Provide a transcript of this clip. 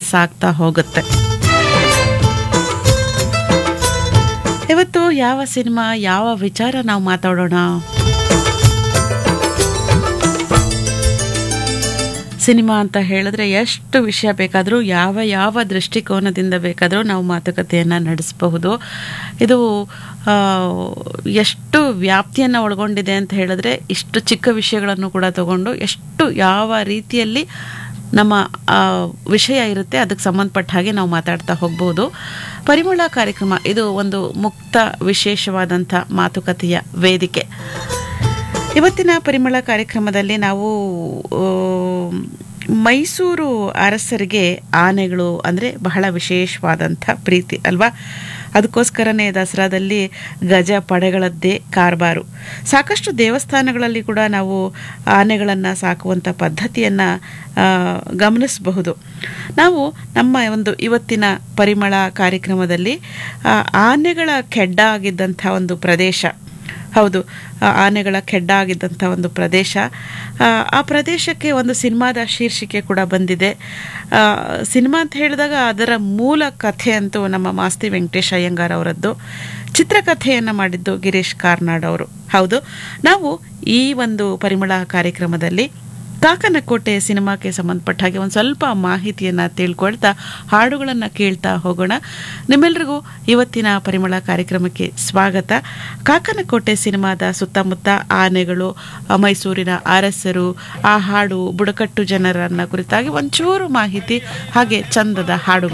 ಸಾಗ್ತಾ ಹೋಗುತ್ತೆ ಇವತ್ತು ಯಾವ ಸಿನಿಮಾ ಯಾವ ವಿಚಾರ ನಾವು ಮಾತಾಡೋಣ ಸಿನಿಮಾ ಅಂತ ಹೇಳಿದ್ರೆ ಎಷ್ಟು ವಿಷಯ ಬೇಕಾದರೂ ಯಾವ ಯಾವ ದೃಷ್ಟಿಕೋನದಿಂದ ಬೇಕಾದರೂ ನಾವು ಮಾತುಕತೆಯನ್ನು ನಡೆಸಬಹುದು ಇದು ಆ, ಎಷ್ಟು ವ್ಯಾಪ್ತಿಯನ್ನು ಒಳಗೊಂಡಿದೆ ಅಂತ ಹೇಳಿದ್ರೆ ಇಷ್ಟು ಚಿಕ್ಕ ವಿಷಯಗಳನ್ನು ಕೂಡ ತಗೊಂಡು ಎಷ್ಟು ಯಾವ ರೀತಿಯಲ್ಲಿ ನಮ್ಮ ಆ, ವಿಷಯ ಇರುತ್ತೆ ಅದಕ್ಕೆ ಸಂಬಂಧಪಟ್ಟ ಹಾಗೆ ನಾವು ಮಾತಾಡ್ತಾ ಹೋಗ್ಬೋದು ಪರಿಮಳ ಕಾರ್ಯಕ್ರಮ ಇದು ಒಂದು ಮುಕ್ತ ವಿಶೇಷವಾದಂಥ ಮಾತುಕತೆಯ ವೇದಿಕೆ ಇವತ್ತಿನ ಪರಿಮಳ ಕಾರ್ಯಕ್ರಮದಲ್ಲಿ ನಾವು ಆ, ಮೈಸೂರು ಅರಸರಿಗೆ ಆನೆಗಳು ಅಂದರೆ ಬಹಳ ವಿಶೇಷವಾದಂಥ ಪ್ರೀತಿ ಅಲ್ವಾ ಅದಕ್ಕೋಸ್ಕರನೇ ದಸರಾದಲ್ಲಿ ಗಜ ಪಡೆಗಳದ್ದೇ ಕಾರ್ಬಾರು ಸಾಕಷ್ಟು ದೇವಸ್ಥಾನಗಳಲ್ಲಿ ಕೂಡ ನಾವು ಆನೆಗಳನ್ನು ಸಾಕುವಂಥ ಪದ್ಧತಿಯನ್ನು ಗಮನಿಸಬಹುದು ನಾವು ನಮ್ಮ ಒಂದು ಇವತ್ತಿನ ಪರಿಮಳ ಕಾರ್ಯಕ್ರಮದಲ್ಲಿ ಆ, ಆನೆಗಳ ಕೆಡ್ಡ ಆಗಿದ್ದಂಥ ಒಂದು ಪ್ರದೇಶ ಹೌದು ಆ ಆನೆಗಳ ಕೆಡ್ಡ ಆಗಿದ್ದಂಥ ಒಂದು ಪ್ರದೇಶ ಆ, ಆ ಪ್ರದೇಶಕ್ಕೆ ಒಂದು ಸಿನಿಮಾದ ಶೀರ್ಷಿಕೆ ಕೂಡ ಬಂದಿದೆ ಆ, ಸಿನಿಮಾ ಅಂತ ಹೇಳಿದಾಗ ಅದರ ಮೂಲ ಕಥೆ ಅಂತೂ ನಮ್ಮ ಮಾಸ್ತಿ ವೆಂಕಟೇಶ್ ಅಯ್ಯಂಗಾರ್ ಅವರದ್ದು ಚಿತ್ರಕಥೆಯನ್ನು ಮಾಡಿದ್ದು ಗಿರೀಶ್ ಕಾರ್ನಾಡ್ ಅವರು ಹೌದು ನಾವು ಈ ಒಂದು ಪರಿಮಳ ಕಾರ್ಯಕ್ರಮದಲ್ಲಿ ಕಾಕನಕೋಟೆ ಸಿನಿಮಾಕ್ಕೆ ಸಂಬಂಧಪಟ್ಟ ಹಾಗೆ ಒಂದು ಸ್ವಲ್ಪ ಮಾಹಿತಿಯನ್ನು ತಿಳ್ಕೊಳ್ತಾ ಹಾಡುಗಳನ್ನು ಕೇಳ್ತಾ ಹೋಗೋಣ ನಿಮ್ಮೆಲ್ರಿಗೂ ಇವತ್ತಿನ ಪರಿಮಳ ಕಾರ್ಯಕ್ರಮಕ್ಕೆ ಸ್ವಾಗತ ಕಾಕನಕೋಟೆ ಸಿನಿಮಾದ ಸುತ್ತಮುತ್ತ ಆನೆಗಳು ಆ, ಮೈಸೂರಿನ ಅರಸರು ಆ ಹಾಡು ಬುಡಕಟ್ಟು ಜನರನ್ನ ಕುರಿತಾಗಿ ಒಂಚೂರು ಮಾಹಿತಿ ಹಾಗೆ ಚಂದದ ಹಾಡು